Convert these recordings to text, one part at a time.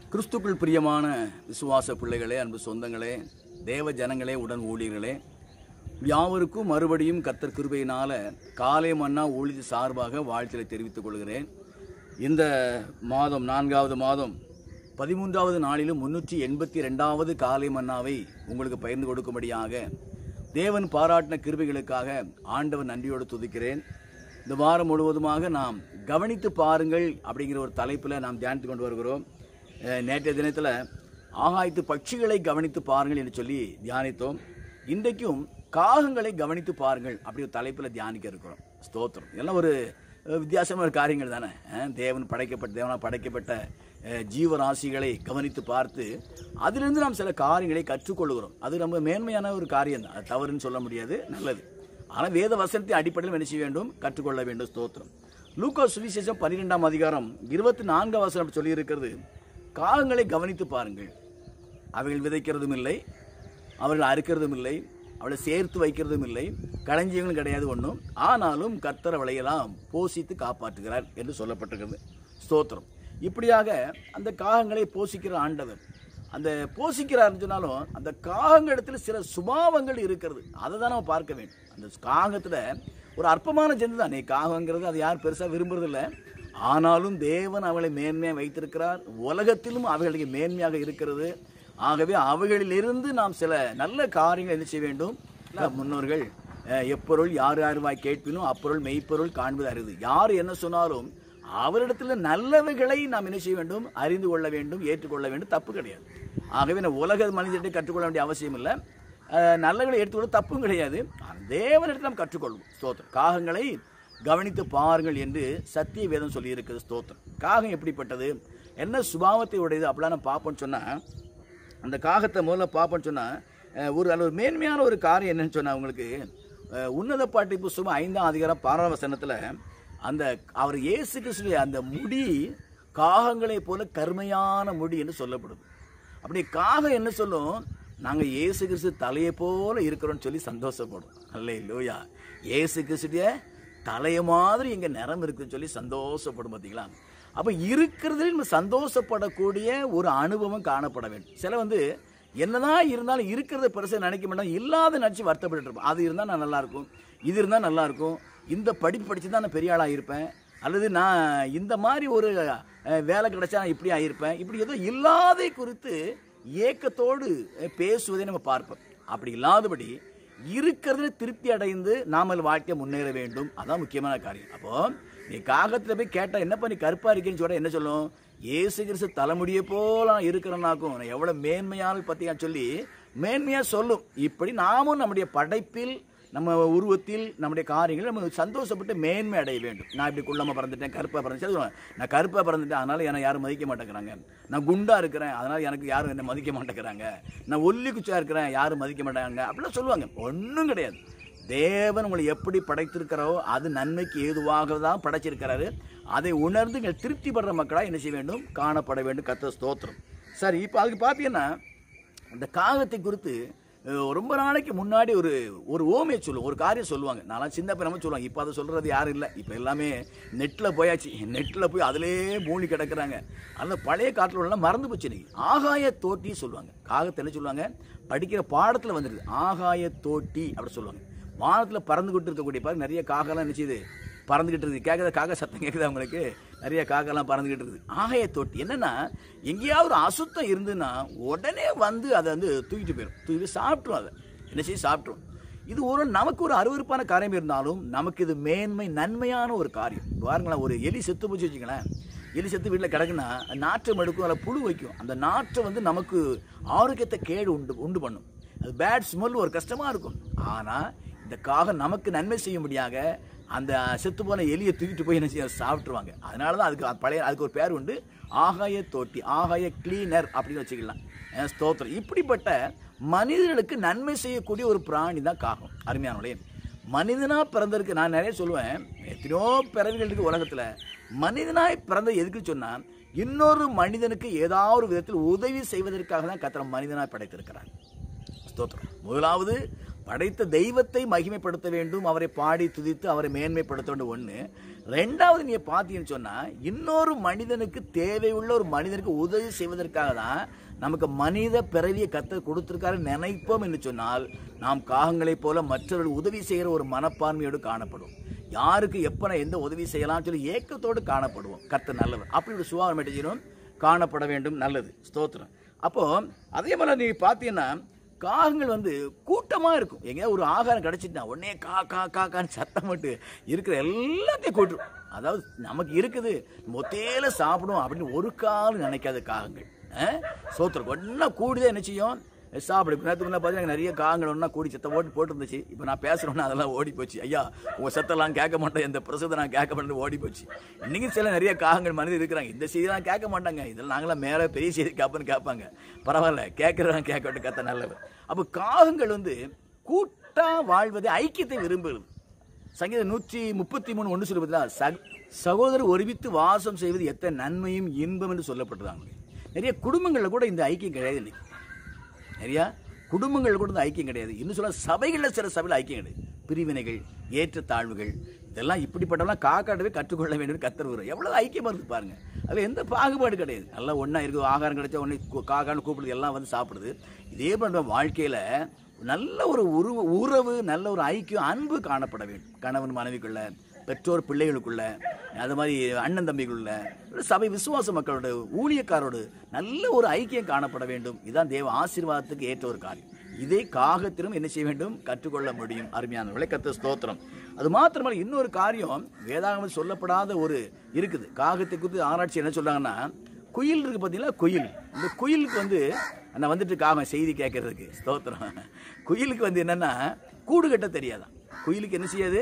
கிறிஸ்துக்குள் பிரியமான விசுவாச பிள்ளைகளே அன்பு சொந்தங்களே தேவ ஜனங்களே உடன் ஊழியர்களே யாவருக்கும் மறுபடியும் கத்தர் கிருபையினால காலை மன்னா ஊழிய சார்பாக வாழ்த்தலை தெரிவித்துக் கொள்கிறேன் இந்த மாதம் நான்காவது மாதம் பதிமூன்றாவது நாளிலும் முன்னூற்றி எண்பத்தி ரெண்டாவது காலை மன்னாவை உங்களுக்கு பகிர்ந்து கொடுக்கும்படியாக தேவன் பாராட்டின கிருபைகளுக்காக ஆண்டவர் நன்றியோடு துதிக்கிறேன் இந்த வாரம் முழுவதுமாக நாம் கவனித்து பாருங்கள் அப்படிங்கிற ஒரு தலைப்பில் நாம் தியானித்து கொண்டு வருகிறோம் அஹ் நேற்றைய தினத்தில் ஆகாயத்து பட்சிகளை கவனித்து பாருங்கள் என்று சொல்லி தியானித்தோம் இன்றைக்கும் காகங்களை கவனித்து பாருங்கள் அப்படி ஒரு தலைப்பில் தியானிக்க இருக்கிறோம் ஸ்தோத்திரம் இதெல்லாம் ஒரு அஹ், வித்தியாசமான ஒரு காரியங்கள் தானே அஹ், தேவன் படைக்கப்பட்ட தேவனால் படைக்கப்பட்ட அஹ், ஜீவராசிகளை கவனித்து பார்த்து அதிலிருந்து நாம் சில காரியங்களை கற்றுக்கொள்கிறோம் அது ரொம்ப மேன்மையான ஒரு காரியம் தான் அது தவறுன்னு சொல்ல முடியாது நல்லது ஆனால் வேத வசனத்தின் அடிப்படையில் என்ன செய்ய வேண்டும் கற்றுக்கொள்ள வேண்டும் ஸ்தோத்திரம் லூக்கா சுவிசேஷம் பன்னிரெண்டாம் அதிகாரம் இருபத்தி நான்காம் வசனம் சொல்லி இருக்கிறது காகங்களை கவனித்து பாருங்கள் அவைகள் விதைக்கிறதும் இல்லை அவர்கள் அறுக்கிறதும் இல்லை அவளை சேர்த்து வைக்கிறதும் இல்லை களஞ்சியங்களும் கிடையாது ஒன்றும் ஆனாலும் கர்த்தர் அவளையெல்லாம் போஷித்து காப்பாற்றுகிறார் என்று சொல்லப்பட்டிருக்கிறது ஸ்தோத்திரம் இப்படியாக அந்த காகங்களை போஷிக்கிற ஆண்டவர் அந்த போஷிக்கிறார்னு சொன்னாலும் அந்த காகங்களிடத்தில் சில சுபாவங்கள் இருக்கிறது அதை தான் நம்ம பார்க்க வேண்டும் அந்த காகத்தில் ஒரு அற்பமான ஜந்து தான் நீ காகங்கிறது அது யார் பெருசாக விரும்புறதில்லை ஆனாலும் தேவன் அவளை மேன்மையாக வைத்திருக்கிறார் உலகத்திலும் அவைகளுக்கு மேன்மையாக இருக்கிறது ஆகவே அவைகளிலிருந்து நாம் சில நல்ல காரியங்களை என்ன செய்ய வேண்டும் முன்னோர்கள் அஹ், எப்பொருள் யார் யாருவாய் கேட்பினும் அப்பொருள் மெய்ப்பொருள் காண்பது அறிது யார் என்ன சொன்னாலும் அவரிடத்தில் நல்லவைகளை நாம் என்ன செய்ய வேண்டும் அறிந்து கொள்ள வேண்டும் ஏற்றுக்கொள்ள வேண்டும் தப்பு கிடையாது ஆகவே நான் உலக மனிதர்கிட்ட கற்றுக்கொள்ள வேண்டிய அவசியம் இல்லை அஹ், நல்லவைகளை எடுத்துக்கொள்ள தப்பும் கிடையாது ஆனால் தேவனிடத்தில் நாம் கற்றுக்கொள்வோம் ஸ்தோத்திரம் காகங்களை கவனித்து பாருங்கள் என்று சத்திய வேதம் சொல்லி இருக்குது ஸ்தோத்திரம் காகம் எப்படிப்பட்டது என்ன சுபாவத்தை உடையது அப்படிலாம் நம்ம பார்ப்போம்னு சொன்னால் அந்த காகத்தை முதல்ல பார்ப்போம்னு சொன்னால் அஹ், ஒரு அதில் ஒரு மேன்மையான ஒரு காரியம் என்னன்னு சொன்னால் உங்களுக்கு அஹ், உன்னத பாட்டி புஸ்தகம் ஐந்தாம் அதிகாரம் பாராள வசனத்தில் அந்த அவர் இயேசு கிறிஸ்துடைய அந்த முடி காகங்களைப் போல கருமையான முடி என்று சொல்லப்படுது அப்படி காகம் என்ன சொல்லும் நாங்கள் இயேசு கிறிஸ்து தலையை போல இருக்கிறோம்னு சொல்லி சந்தோஷப்படும் அல்ல லோயா இயேசு கிறிஸ்துடைய தலைய மாதிரி இங்கே நிறம் இருக்குன்னு சொல்லி சந்தோஷப்படும் பார்த்தீங்களா அப்போ இருக்கிறதுல நம்ம சந்தோஷப்படக்கூடிய ஒரு அனுபவம் காணப்பட வேண்டும் சில வந்து என்னதான் இருந்தாலும் இருக்கிறத பெருசாக நினைக்க மாட்டோம் இல்லாத நினச்சி வருத்தப்பட்டு இருப்போம் அது இருந்தால் நான் நல்லா இருக்கும் இது இருந்தால் நல்லா இருக்கும் இந்த படிப்பு படிச்சு தான் நான் பெரிய ஆளாக இருப்பேன் அல்லது நான் இந்த மாதிரி ஒரு அஹ், வேலை கிடைச்சா நான் இப்படி ஆகியிருப்பேன் இப்படி ஏதோ இல்லாதை குறித்து ஏக்கத்தோடு அஹ், பேசுவதை நம்ம பார்ப்போம் அப்படி இல்லாதபடி இருக்கிறதுல திருப்தி அடைந்து நாமல் வாழ்க்கை முன்னேற வேண்டும் அதான் முக்கியமான காரியம் அப்போ நீ காகத்தில் போய் கேட்டால் என்னப்பா நீ கருப்பா இருக்கேன்னு சொல்ல என்ன சொல்லும் ஏசு கிறிஸ்து தலைமுடியை போல நான் இருக்கிறேன்னாக்கும் நான் எவ்வளோ மேன்மையான பற்றியா சொல்லி மேன்மையாக சொல்லும் இப்படி நாமும் நம்முடைய படைப்பில் நம்ம உருவத்தில் நம்முடைய காரியங்கள் நம்ம சந்தோஷப்பட்டு மேன்மை அடைய வேண்டும் நான் இப்படி குள்ளமாக பிறந்துட்டேன் கருப்பாக பிறந்துச்சு சொல்லுவேன் நான் கருப்பாக பிறந்துட்டேன் அதனால் என்னை யாரும் மதிக்க மாட்டேங்கிறாங்க நான் குண்டாக இருக்கிறேன் அதனால் எனக்கு யாரும் என்னை மதிக்க மாட்டேங்கிறாங்க நான் ஒல்லி குச்சியாக இருக்கிறேன் யாரும் மதிக்க மாட்டாங்க அப்படிலாம் சொல்லுவாங்க ஒன்றும் கிடையாது தேவன் உங்களை எப்படி படைத்திருக்கிறோ அது நன்மைக்கு ஏதுவாக தான் படைச்சிருக்கிறாரு அதை உணர்ந்து நீங்கள் திருப்திப்படுற மக்களாக என்ன செய்ய வேண்டும் காணப்பட வேண்டும் கத்த ஸ்தோத்திரம் சரி இப்போ அதுக்கு பார்த்தீங்கன்னா அந்த காகத்தை குறித்து அஹ், ரொம்ப நாளைக்கு முன்னாடி ஒரு ஒரு ஓமையை சொல்லுவோம் ஒரு காரியம் சொல்லுவாங்க நான்லாம் சின்ன பையனமா சொல்லுவாங்க இப்போ அதை சொல்கிறது யாரும் இல்லை இப்போ எல்லாமே நெட்டில் போயாச்சு நெட்டில் போய் அதிலே மூழ்கி கிடக்குறாங்க அந்த பழைய காட்டில் உள்ள மறந்து போச்சு இன்னைக்கு ஆகாய தோட்டி சொல்லுவாங்க காகத்தை என்ன சொல்லுவாங்க படிக்கிற பாடத்தில் வந்துடுது ஆகாய தோட்டி அப்படி சொல்லுவாங்க வானத்தில் பறந்துகிட்டு இருக்கக்கூடிய பாருங்க நிறைய காகெல்லாம் என்ன செய்யுது பறந்துகிட்டு இருக்குது கேட்குற காக்கா சத்தம் கேட்குது அவங்களுக்கு நிறைய காக்கெல்லாம் பறந்துகிட்டு இருக்குது ஆகாய தொட்டி என்னன்னா எங்கேயாவது ஒரு அசுத்தம் இருந்துன்னா உடனே வந்து அதை வந்து தூக்கிட்டு போயிடும் தூக்கி போய் சாப்பிட்ரும் அதை என்ன செய்ய சாப்பிட்ரும் இது ஒரு நமக்கு ஒரு அருவருப்பான காரியம் இருந்தாலும் நமக்கு இது மேன்மை நன்மையான ஒரு காரியம் பாருங்களேன் ஒரு எலி செத்து போச்சு வச்சுங்களேன் எலி செத்து வீட்டில் கிடக்குன்னா நாற்றம் எடுக்கும் அதில் புழு வைக்கும் அந்த நாற்றம் வந்து நமக்கு ஆரோக்கியத்தை கேடு உண்டு உண்டு பண்ணும் அது பேட் ஸ்மெல் ஒரு கஷ்டமாக இருக்கும் ஆனால் இந்த காகம் நமக்கு நன்மை செய்யும்படியாக அந்த செத்து போன எலியை தூக்கிட்டு போய் என்ன செய்ய சாப்பிட்ருவாங்க அதனால தான் அதுக்கு பழைய அதுக்கு ஒரு பேர் உண்டு ஆகாய தோட்டி ஆகாய கிளீனர் அப்படின்னு வச்சுக்கலாம் அஹ் ஸ்தோத்திரம் இப்படிப்பட்ட மனிதர்களுக்கு நன்மை செய்யக்கூடிய ஒரு பிராணி தான் காகம் அருமையானோடே மனிதனாக பிறந்திருக்கு நான் நிறைய சொல்லுவேன் எத்தனையோ பிறவிகள் இருக்கு உலகத்தில் மனிதனாய் பிறந்த எதுக்கு சொன்னால் இன்னொரு மனிதனுக்கு ஏதாவது ஒரு விதத்தில் உதவி செய்வதற்காக தான் கத்திர மனிதனாய் படைத்திருக்கிறார் ஸ்தோத்திரம் முதலாவது படைத்த தெய்வத்தை மகிமைப்படுத்த வேண்டும் அவரை பாடி துதித்து அவரை மேன்மைப்படுத்த வேண்டும் ஒன்று ரெண்டாவது நீங்க பார்த்தீங்கன்னு சொன்னா இன்னொரு மனிதனுக்கு தேவையுள்ள ஒரு மனிதனுக்கு உதவி செய்வதற்காக தான் நமக்கு மனித பிறவியை கத்த கொடுத்திருக்காரு நினைப்போம் என்று சொன்னால் நாம் காகங்களைப் போல மற்றவர்கள் உதவி செய்கிற ஒரு மனப்பான்மையோடு காணப்படும் யாருக்கு எப்ப நான் எந்த உதவி செய்யலாம் சொல்லி ஏக்கத்தோடு காணப்படுவோம் கத்த நல்லவர் அப்படி ஒரு சுபாவம் என்ன செய்யணும் காணப்பட வேண்டும் நல்லது ஸ்தோத்திரம் அப்போ அதே போல நீ பார்த்தீங்கன்னா காகங்கள் வந்து கூட்டமா இருக்கும் எங்கேயாவது ஒரு ஆகாரம் கிடைச்சிட்டா உடனே கா கா கா கான்னு சத்தம் போட்டு இருக்கிற எல்லாத்தையும் கூட்டுரும் அதாவது நமக்கு இருக்குது மொத்தையில சாப்பிடும் அப்படின்னு ஒரு காலம் நினைக்காத காகங்கள் சோத்திரம் ஒன்றா கூடிதான் என்ன செய்யும் சாப்பிடு இப்போ நேரத்துக்கு முன்னே பார்த்தீங்கன்னா நிறைய காகங்கள் ஒன்றா கூடி சத்தம் போட்டு போட்டுருந்துச்சு இப்போ நான் பேசுகிறோன்னா அதெல்லாம் ஓடி போச்சு ஐயா உங்கள் சத்தெல்லாம் கேட்க மாட்டேன் இந்த பிரசத்தை நான் கேட்க மாட்டேன் ஓடி போச்சு இன்றைக்கும் சில நிறைய காகங்கள் மனிதர் இருக்கிறாங்க இந்த செய்திலாம் கேட்க மாட்டாங்க இதெல்லாம் நாங்களாம் மேலே பெரிய செய்தி கேட்போன்னு கேட்பாங்க பரவாயில்ல கேட்குறவங்க கேட்கட்டும் கத்த நல்லவர் அப்போ காகங்கள் வந்து கூட்டா வாழ்வதை ஐக்கியத்தை விரும்புகிறது சங்கீதம் நூற்றி முப்பத்தி மூணு ஒன்று சொல்லுவதில் சக சகோதரர் ஒருமித்து வாசம் செய்வது எத்தனை நன்மையும் இன்பம் என்று சொல்லப்பட்டதாங்க நிறைய குடும்பங்களில் கூட இந்த ஐக்கியம் கிடையாது இன்னைக்கு நிறையா குடும்பங்கள் கூட இந்த ஐக்கியம் கிடையாது இன்னும் சொல்ல சபைகளில் சில சபையில் ஐக்கியம் கிடையாது பிரிவினைகள் ஏற்றத்தாழ்வுகள் இதெல்லாம் இப்படிப்பட்டவெல்லாம் காக்காட்டவே கற்றுக்கொள்ள வேண்டும் கத்தர் வரும் எவ்வளோ ஐக்கியமாக இருக்குது பாருங்க அதில் எந்த பாகுபாடு கிடையாது நல்லா ஒன்றா இருக்குது ஆகாரம் கிடைச்சா ஒன்று காக்கான்னு கூப்பிடுது எல்லாம் வந்து சாப்பிடுது இதே போன்ற வாழ்க்கையில் நல்ல ஒரு உருவ உறவு நல்ல ஒரு ஐக்கியம் அன்பு காணப்பட வேண்டும் கணவன் மனைவிக்குள்ள பெற்றோர் பிள்ளைகளுக்குள்ள அது மாதிரி அண்ணன் தம்பிகளுள்ள ஒரு சபை விசுவாச மக்களோட ஊழியக்காரோடு நல்ல ஒரு ஐக்கியம் காணப்பட வேண்டும் இதுதான் தேவ ஆசீர்வாதத்துக்கு ஏற்ற ஒரு காரியம் இதை காகத்திலும் என்ன செய்ய வேண்டும் கற்றுக்கொள்ள முடியும் அருமையானவர்களை கத்த ஸ்தோத்திரம் அது மாத்திரமல்ல இன்னொரு காரியம் வேதாகமத்தில் சொல்லப்படாத ஒரு இருக்குது காகத்தை குறித்து ஆராய்ச்சி என்ன சொல்றாங்கன்னா குயில் இருக்கு பார்த்தீங்களா குயில் இந்த குயிலுக்கு வந்து நான் வந்துட்டு காகம் செய்தி கேட்கறதுக்கு ஸ்தோத்திரம் குயிலுக்கு வந்து என்னன்னா கூடு கட்ட தெரியாதான் குயிலுக்கு என்ன செய்யாது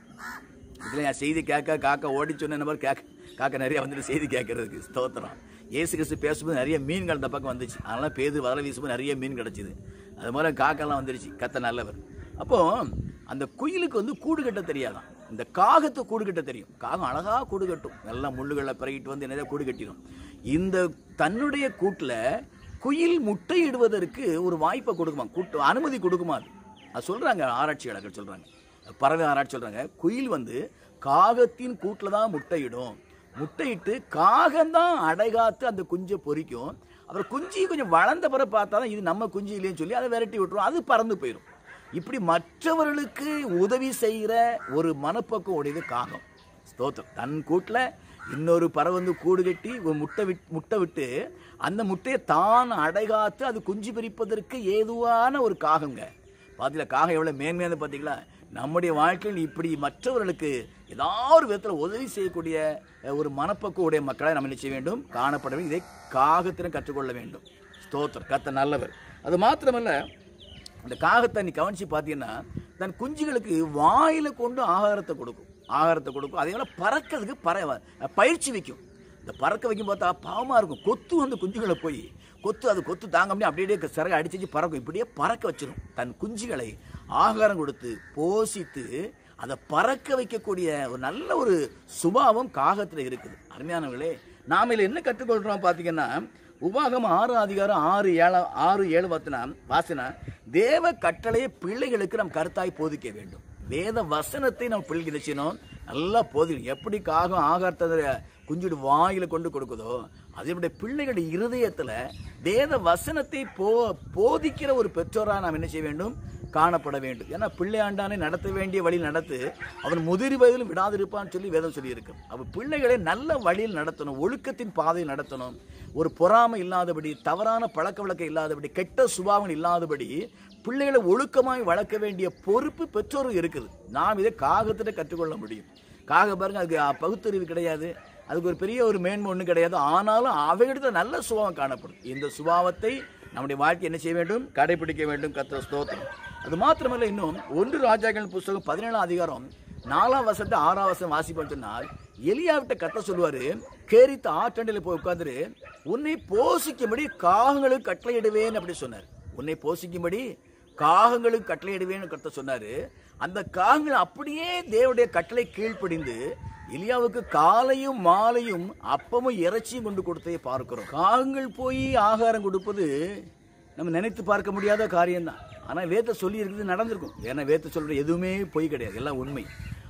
இதில் என் செய்தி கேட்க காக்கா ஓடி சொன்ன மாதிரி கேட்க காக்கா நிறைய வந்துட்டு செய்தி கேட்கறதுக்கு ஸ்தோத்திரம் ஏசு கிறிஸ்து பேசும்போது நிறைய மீன்கள் இந்த பக்கம் வந்துச்சு அதனால பேது வதல வீசும்போது நிறைய மீன் கிடச்சிது அது மாதிரி காக்கெல்லாம் வந்துருச்சு கத்த நல்லவர் அப்போ அந்த குயிலுக்கு வந்து கூடு கட்ட தெரியாதான் இந்த காகத்தை கூடு கட்ட தெரியும் காகம் அழகா கூடு கட்டும் நல்லா முள்ளுகளை பிறகிட்டு வந்து என்னதோ கூடு கட்டிடும் இந்த தன்னுடைய கூட்டில் குயில் முட்டையிடுவதற்கு ஒரு வாய்ப்பை கொடுக்குமா கூட்டு அனுமதி கொடுக்குமா அது அது சொல்றாங்க ஆராய்ச்சியாளர்கள் சொல்றாங்க பறவை ஆராய்ச்சி சொல்றாங்க குயில் வந்து காகத்தின் கூட்டில் தான் முட்டையிடும் முட்டையிட்டு காகம்தான் அடைகாத்து அந்த குஞ்சை பொரிக்கும் அப்புறம் குஞ்சு கொஞ்சம் வளர்ந்த பிறகு பார்த்தா தான் இது நம்ம குஞ்சு இல்லைன்னு சொல்லி அதை விரட்டி விட்டுரும் அது பறந்து போயிடும் இப்படி மற்றவர்களுக்கு உதவி செய்கிற ஒரு மனப்பக்கம் உடையது காகம் ஸ்தோத்திரம் தன் கூட்டில் இன்னொரு பறவை வந்து கூடு கட்டி ஒரு முட்டை விட் முட்டை விட்டு அந்த முட்டையை தான் அடைகாத்து அது குஞ்சு பிரிப்பதற்கு ஏதுவான ஒரு காகங்க பார்த்தீங்களா காகம் எவ்வளோ மேன்மையானது பார்த்தீங்களா நம்முடைய வாழ்க்கையில் இப்படி மற்றவர்களுக்கு ஏதாவது ஒரு விதத்தில் உதவி செய்யக்கூடிய அஹ், ஒரு மனப்பக்குவ உடைய மக்களை நம்ம என்ன செய்ய வேண்டும் காணப்பட வேண்டும் இதை காகத்திடம் கற்றுக்கொள்ள வேண்டும் ஸ்தோத்திரம் கத்த நல்லவர் அது மாத்திரமல்ல அந்த காகத்தை நீ கவனிச்சு பார்த்தீங்கன்னா தன் குஞ்சுகளுக்கு வாயில கொண்டு ஆகாரத்தை கொடுக்கும் ஆகாரத்தை கொடுக்கும் அதே போல பறக்கிறதுக்கு பற பயிற்சி வைக்கும் இந்த பறக்க வைக்கும் பார்த்தா பாவமாக இருக்கும் கொத்து அந்த குஞ்சுகளை போய் கொத்து அது கொத்து தாங்க முடியும் அப்படியே அப்படியே சிறகு அடிச்சு வச்சு பறக்கும் இப்படியே பறக்க வச்சிடும் தன் குஞ்சுகளை ஆகாரம் கொடுத்து போஷித்து அதை பறக்க வைக்கக்கூடிய ஒரு நல்ல ஒரு சுபாவம் காகத்தில் இருக்குது அருமையானவர்களே நாம் இதில் என்ன கற்றுக்கொள்கிறோம் பார்த்தீங்கன்னா உபாகம் ஆறு அதிகாரம் ஆறு ஏழா ஆறு ஏழு பத்தினா வாசனா தேவ கட்டளையை பிள்ளைகளுக்கு நாம் கருத்தாய் போதிக்க வேண்டும் வேத வசனத்தை நம்ம பிள்ளைகளுக்கு செய்யணும் நல்லா போதிக்கணும் எப்படி காகம் ஆகாரத்தை குஞ்சுடு வாயில கொண்டு கொடுக்குதோ அதனுடைய பிள்ளைகளுடைய இருதயத்துல வேத வசனத்தை போ போதிக்கிற ஒரு பெற்றோரா நாம் என்ன செய்ய வேண்டும் காணப்பட வேண்டும் ஏன்னா பிள்ளையாண்டானை நடத்த வேண்டிய வழி நடத்து அவன் முதிர் வயதிலும் விடாதிருப்பான்னு சொல்லி வேதம் சொல்லியிருக்கு அவன் பிள்ளைகளை நல்ல வழியில் நடத்தணும் ஒழுக்கத்தின் பாதையில் நடத்தணும் ஒரு பொறாமை இல்லாதபடி தவறான பழக்க வழக்கம் இல்லாதபடி கெட்ட சுபாவம் இல்லாதபடி பிள்ளைகளை ஒழுக்கமாய் வளர்க்க வேண்டிய பொறுப்பு பெற்றோருக்கு இருக்குது நாம் இதை காகத்திட்ட கற்றுக்கொள்ள முடியும் காக பாருங்க அதுக்கு அஹ், பகுத்தறிவு கிடையாது அதுக்கு ஒரு பெரிய ஒரு மேன்மை ஒன்றும் கிடையாது ஆனாலும் அவையிடத்துல நல்ல சுபாவம் காணப்படும் இந்த சுபாவத்தை நம்முடைய வாழ்க்கை என்ன செய்ய வேண்டும் கடைபிடிக்க வேண்டும் கத்த ஸ்தோத்திரம் அது மாத்திரமல்ல இன்னும் ஒன்று ராஜாக்கள் புஸ்தகம் பதினேழாம் அதிகாரம் நாலாம் வசத்தை ஆறாம் வசம் வாசிப்போம் சொன்னால் எலியாவிட்ட கத்த சொல்லுவாரு கேரித்த ஆற்றண்டில் போய் உட்கார்ந்துரு உன்னை போஷிக்கும்படி காகங்களுக்கு கட்டளையிடுவேன் அப்படி சொன்னார் உன்னை போஷிக்கும்படி காகங்களுக்கு கட்டளையிடுவேன்னு கத்த சொன்னாரு அந்த காகங்கள் அப்படியே தேவனுடைய கட்டளை கீழ்ப்படிந்து எலியாவுக்கு காலையும் மாலையும் அப்பமும் இறைச்சியும் கொண்டு கொடுத்ததை பார்க்கிறோம் காகங்கள் போய் ஆகாரம் கொடுப்பது நம்ம நினைத்து பார்க்க முடியாத காரியம்தான் ஆனால் வேத்த சொல்லி இருக்குது நடந்திருக்கும் ஏன்னா வேத்த சொல்ற எதுவுமே பொய் கிடையாது எல்லாம் உண்மை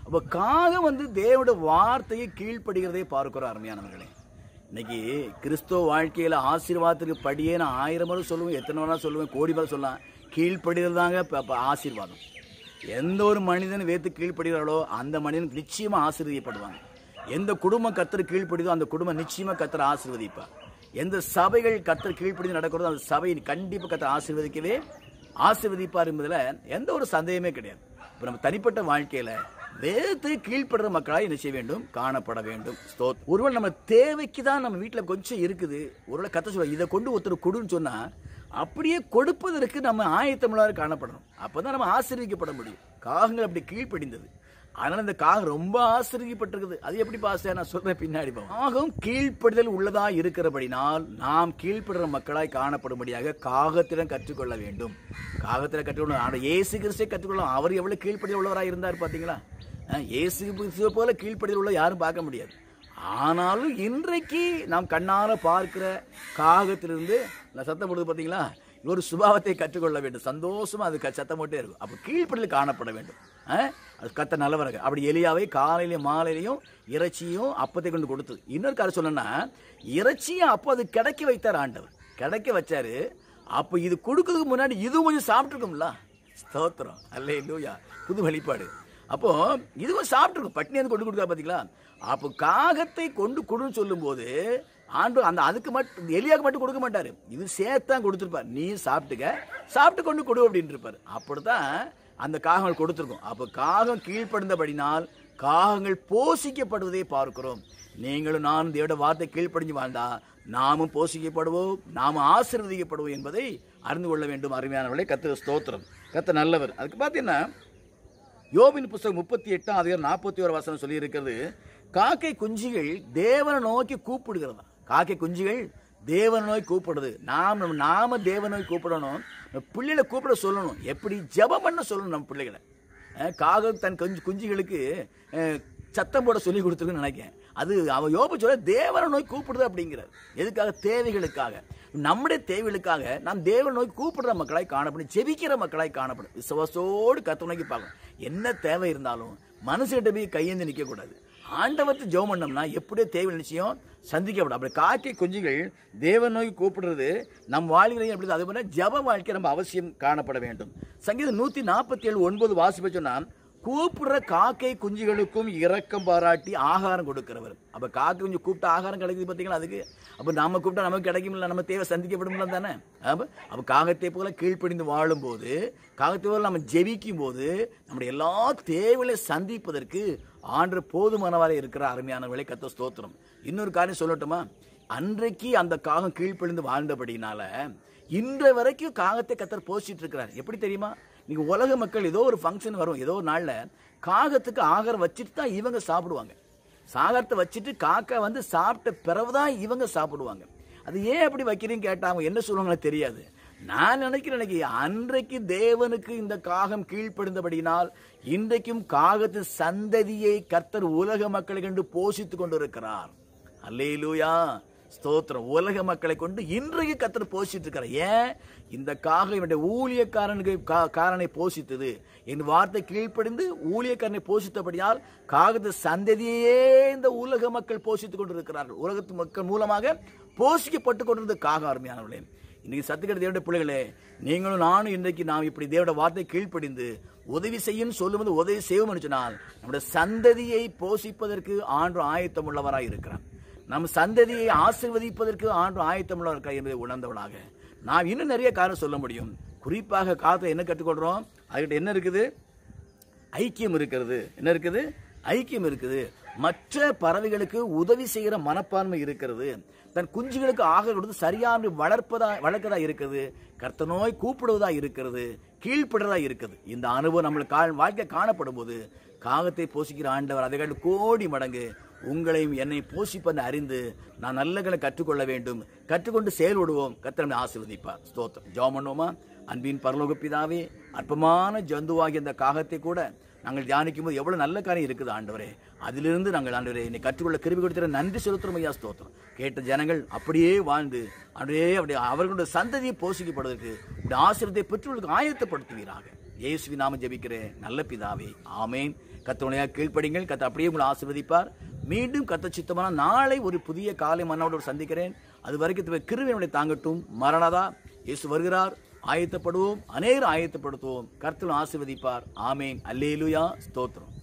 அப்போ காகம் வந்து தேவனுடைய வார்த்தையை கீழ்ப்படுகிறதை பார்க்கிறோம் அருமையானவர்களே இன்னைக்கு கிறிஸ்துவ வாழ்க்கையில ஆசீர்வாதத்துக்கு படியே நான் ஆயிரம் முறை சொல்லுவேன் எத்தனை முறை சொல்லுவேன் கோடி முறை சொல்லலாம் கீழ்ப்படுகிறது தாங்க இப்ப- இப்ப ஆசீர்வாதம் எந்த ஒரு மனிதன் வேத்து கீழ்ப்படுகிறாளோ அந்த மனிதன் நிச்சயமா ஆசீர்வதிக்கப்படுவாங்க எந்த குடும்பம் கத்தர் கீழ்ப்படுதோ அந்த குடும்பம் நிச்சயமா கத்தர் ஆசீர்வதிப்பார் எந்த சபைகள் கத்தர் கீழ்ப்படி நடக்கிறதோ அந்த சபையை கண்டிப்பா கத்தர் ஆசீர்வதிக்கவே ஆசீர்வதிப்பார் என்பதுல எந்த ஒரு சந்தேகமே கிடையாது இப்போ நம்ம தனிப்பட்ட வாழ்க்கையில வேதத்தை கீழ்ப்படுற மக்களாக என்ன செய்ய வேண்டும் காணப்பட வேண்டும் ஸ்தோத் ஒருவேளை நம்ம தேவைக்கு தான் நம்ம வீட்டில் கொஞ்சம் இருக்குது ஒருவேளை கத்த சொல்ல இதை கொண்டு ஒருத்தர் கொடுன்னு சொன்னா அப்படியே கொடுப்பதற்கு நம்ம ஆயத்தமுள்ளார காணப்படணும் அப்பதான் நம்ம ஆசீர்விக்கப்பட முடியும் காகங்கள் அப்படி கீழ்ப்படிந்தது அதனால இந்த காகம் ரொம்ப ஆசிரியப்பட்டிருக்குது அது எப்படி பாச நான் சொல்றேன் பின்னாடி போவோம். காகம் கீழ்ப்படுதல் உள்ளதா இருக்கிறபடினால் நாம் கீழ்ப்படுற மக்களாய் காணப்படும்படியாக காகத்திடம் கற்றுக்கொள்ள வேண்டும் காகத்திடம் கற்றுக்கொள்ள ஆனா இயேசு கிறிஸ்தை கற்றுக்கொள்ள அவர் எவ்வளவு கீழ்ப்படிதல் உள்ளவராக இருந்தார் பாத்தீங்களா அஹ், இயேசு கிறிஸ்துவை போல கீழ்ப்படிதல் உள்ள யாரும் பார்க்க முடியாது ஆனாலும் இன்றைக்கு நாம் கண்ணால பார்க்கிற காகத்திலிருந்து நான் சத்தம் போடுது பாத்தீங்களா ஒரு சுபாவத்தை கற்றுக்கொள்ள வேண்டும் சந்தோஷமா அது க- சத்தம் போட்டே இருக்கும் அப்ப கீழ்ப்படிதல் காணப்பட வேண்டும் அஹ்? அது கத்த நல்லவராக அப்படி எலியாவை காலையிலையும் மாலையிலையும் இறைச்சியும் அப்பத்தை கொண்டு கொடுத்தது இன்னொரு காரணம் சொல்லணும்னா இறைச்சியும் அப்போ அது கிடைக்க வைத்தார் ஆண்டவர் கிடைக்க வச்சாரு அப்போ இது கொடுக்கறதுக்கு முன்னாடி இதுவும் கொஞ்சம் சாப்பிட்டுருக்கும்ல ஸ்தோத்திரம் அல்லே லூயா புது வெளிப்பாடு அப்போ இதுவும் சாப்பிட்டுருக்கும் பட்னி வந்து கொண்டு கொடுத்தா பாத்தீங்களா அப்போ காகத்தை கொண்டு கொடுன்னு சொல்லும்போது ஆண்டு அந்த அதுக்கு மட்டும் எலியாக்கு மட்டும் கொடுக்க மாட்டாரு இது சேர்த்தான் கொடுத்துருப்பார் நீ சாப்பிட்டுக்க சாப்பிட்டு கொண்டு கொடு அப்படின்னு இருப்பார் அப்படித்தான் அந்த காகங்கள் கொடுத்துருக்கும் அப்போ காகம் கீழ்ப்படுந்தபடினால் காகங்கள் போஷிக்கப்படுவதை பார்க்கிறோம் நீங்களும் நான் தேவட வார்த்தை கீழ்ப்படிஞ்சு வாழ்ந்தா நாமும் போஷிக்கப்படுவோம் நாமும் ஆசீர்வதிக்கப்படுவோம் என்பதை அறிந்து கொள்ள வேண்டும் அருமையானவர்களே கத்திர ஸ்தோத்திரம் கத்த நல்லவர் அதுக்கு பார்த்தீங்கன்னா யோபின் புஸ்தகம் முப்பத்தி எட்டாம் அதிகாரம் நாற்பத்தி ஒரு வசனம் சொல்லி இருக்கிறது காக்கை குஞ்சுகள் தேவனை நோக்கி கூப்பிடுகிறதா காக்கை குஞ்சுகள் தேவனை நோக்கி கூப்பிடுது நாம் நம்ம நாம தேவனை நோக்கி கூப்பிடணும் நம்ம பிள்ளைகளை கூப்பிட சொல்லணும் எப்படி ஜெபம் பண்ண சொல்லணும் நம்ம பிள்ளைகளை அஹ், காகம் தன் குஞ்சு குஞ்சுகளுக்கு அஹ், சத்தம் போட சொல்லி கொடுத்துருக்குன்னு நினைக்கிறேன் அது அவன் யோபு சொல்ல தேவனை நோய் கூப்பிடுது அப்படிங்கிறார் எதுக்காக தேவைகளுக்காக நம்முடைய தேவைகளுக்காக நாம் தேவனை நோய் கூப்பிடுற மக்களாய் காணப்படும் ஜெபிக்கிற மக்களாய் காணப்படும் விசுவாசோடு கத்த நோக்கி பார்க்கணும் என்ன தேவை இருந்தாலும் மனசுகிட்ட போய் கையேந்து நிற்க கூடாது ஆண்டவத்து ஜெபம் பண்ணோம்னா எப்படியோ தேவை நிச்சயம் சந்திக்கப்படும் அப்படி காக்கை குஞ்சுகள் தேவன் நோக்கி கூப்பிடுறது நம் வாழ்க்கையிலையும் எப்படி அது போல ஜப வாழ்க்கை நம்ம அவசியம் காணப்பட வேண்டும் சங்கீதம் நூத்தி நாற்பத்தி ஏழு ஒன்பது வாசிப்ப சொன்னா கூப்பிடுற காக்கை குஞ்சுகளுக்கும் இரக்கம் பாராட்டி ஆகாரம் கொடுக்கிறவர் அப்ப காக்கை குஞ்சு கூப்பிட்டு ஆகாரம் கிடைக்குது பார்த்தீங்களா அதுக்கு அப்ப நாம கூப்பிட்டா நமக்கு கிடைக்கும்ல நம்ம தேவை சந்திக்கப்படும் தானே அப்ப அப்ப காகத்தை போல கீழ்ப்படிந்து வாழும்போது காகத்தை போல நம்ம ஜெபிக்கும் போது நம்முடைய எல்லா தேவைகளை சந்திப்பதற்கு ஆண்டு போதுமானவரை இருக்கிற அருமையானவர்களை கத்த ஸ்தோத்திரம் இன்னொரு காரியம் சொல்லட்டுமா அன்றைக்கு அந்த காகம் கீழ்ப்படிந்து வாழ்ந்தபடினால இன்று வரைக்கும் காகத்தை கத்தர் போஷிட்டு இருக்கிறார் எப்படி தெரியுமா நீங்க உலக மக்கள் ஏதோ ஒரு ஃபங்க்ஷன் வரும் ஏதோ ஒரு நாள்ல காகத்துக்கு ஆகாரம் வச்சுட்டு தான் இவங்க சாப்பிடுவாங்க சாகரத்தை வச்சுட்டு காக்கா வந்து சாப்பிட்ட பிறகுதான் இவங்க சாப்பிடுவாங்க அது ஏன் அப்படி வைக்கிறீங்க கேட்டா அவங்க என்ன சொல்லுவாங்களோ தெரியாது நான் நினைக்கிறேன் இன்னைக்கு அன்றைக்கு தேவனுக்கு இந்த காகம் கீழ்ப்படிந்தபடியினால் இன்றைக்கும் காகத்தின் சந்ததியை கர்த்தர் உலக மக்களை கண்டு போஷித்துக் கொண்டிருக்கிறார் அல்லேலூயா ஸ்தோத்திரம் உலக மக்களை கொண்டு இன்றைக்கு கத்தர் போஷிட்டு இருக்கிறார் ஏன் இந்த காகம் இவனுடைய ஊழியக்காரனுக்கு கா- காரனை போஷித்தது என் வார்த்தை கீழ்ப்படிந்து ஊழியக்காரனை போஷித்தபடியால் காகத்து சந்ததியே இந்த உலக மக்கள் போஷித்துக் கொண்டிருக்கிறார்கள் உலகத்து மக்கள் மூலமாக போஷிக்கப்பட்டு கொண்டிருந்த காகம் அருமையானவர்களே இன்னைக்கு சத்துக்கிற தேவனுடைய பிள்ளைகளே நீங்களும் நானும் இன்றைக்கு நாம் இப்படி தேவட வார்த்தை கீழ்ப்படிந்து உதவி செய்யும் சொல்லும்போது உதவி செய்வோம் சொன்னால் நம்முடைய சந்ததியை போஷிப்பதற்கு ஆண்டு ஆயத்தம் உள்ளவராய் இருக்கிறார் நம் சந்ததியை ஆசிர்வதிப்பதற்கு ஆண்டு ஆயத்தம் உள்ளவர் இருக்கிறார் என்பதை உணர்ந்தவனாக நாம் இன்னும் நிறைய காரணம் சொல்ல முடியும் குறிப்பாக காலத்தை என்ன கற்றுக்கொள்றோம் அதுகிட்ட என்ன இருக்குது ஐக்கியம் இருக்கிறது என்ன இருக்குது ஐக்கியம் இருக்குது மற்ற பறவைகளுக்கு உதவி செய்கிற மனப்பான்மை இருக்கிறது தன் குஞ்சுகளுக்கு ஆக கொடுத்து சரியான வளர்ப்பதா வளர்க்கதா இருக்குது கர்த்த நோய் கூப்பிடுவதா இருக்கிறது கீழ்ப்படுறதா இருக்குது இந்த அனுபவம் நம்மளுக்கு கா- வாழ்க்கை காணப்படும் போது காகத்தை போஷிக்கிற ஆண்டவர் அதை கண்டு கோடி மடங்கு உங்களையும் என்னை போஷிப்பதை அறிந்து நான் நல்லகளை கற்றுக்கொள்ள வேண்டும் கற்றுக்கொண்டு செயல்படுவோம் கத்திரமை ஆசீர்வதிப்பார் ஸ்தோத்திரம் ஜெபம் பண்ணுவோமா அன்பின் பரலோக பிதாவே அற்பமான ஜந்துவாகிய அந்த காகத்தை கூட நாங்கள் தியானிக்கும் போது எவ்வளவு நல்ல காரியம் இருக்குது ஆண்டவரே அதிலிருந்து நாங்கள் ஆண்டவரே என்னை கற்றுக்கொள்ள கிருபி கொடுத்துற நன்றி செலுத்துறோம் ஐயா ஸ்தோத்திரம் கேட்ட ஜனங்கள் அப்படியே வாழ்ந்து அப்படியே அப்படி அவர்களுடைய சந்ததியை போஷிக்கப்படுவதற்கு உடைய ஆசிரியத்தை பெற்றோர்களுக்கு ஆயத்தப்படுத்துவீராக இயேசுவி நாம ஜெபிக்கிறேன் நல்ல பிதாவே ஆமேன் கத்தோனையா கீழ்ப்படிங்கள் கத்த அப்படியே உங்களை ஆசீர்வதிப்பார் மீண்டும் கத்த சித்தமான நாளை ஒரு புதிய காலை மன்னோடு சந்திக்கிறேன் அது வரைக்கும் கிருவினுடைய தாங்கட்டும் மரணதா இயேசு வருகிறார் ஆயத்தப்படுவோம் அநேகர் ஆயத்தப்படுத்துவோம் கர்த்தர் ஆசீர்வதிப்பார் ஆமேன் அல்லேலுயா ஸ்தோத்திரம்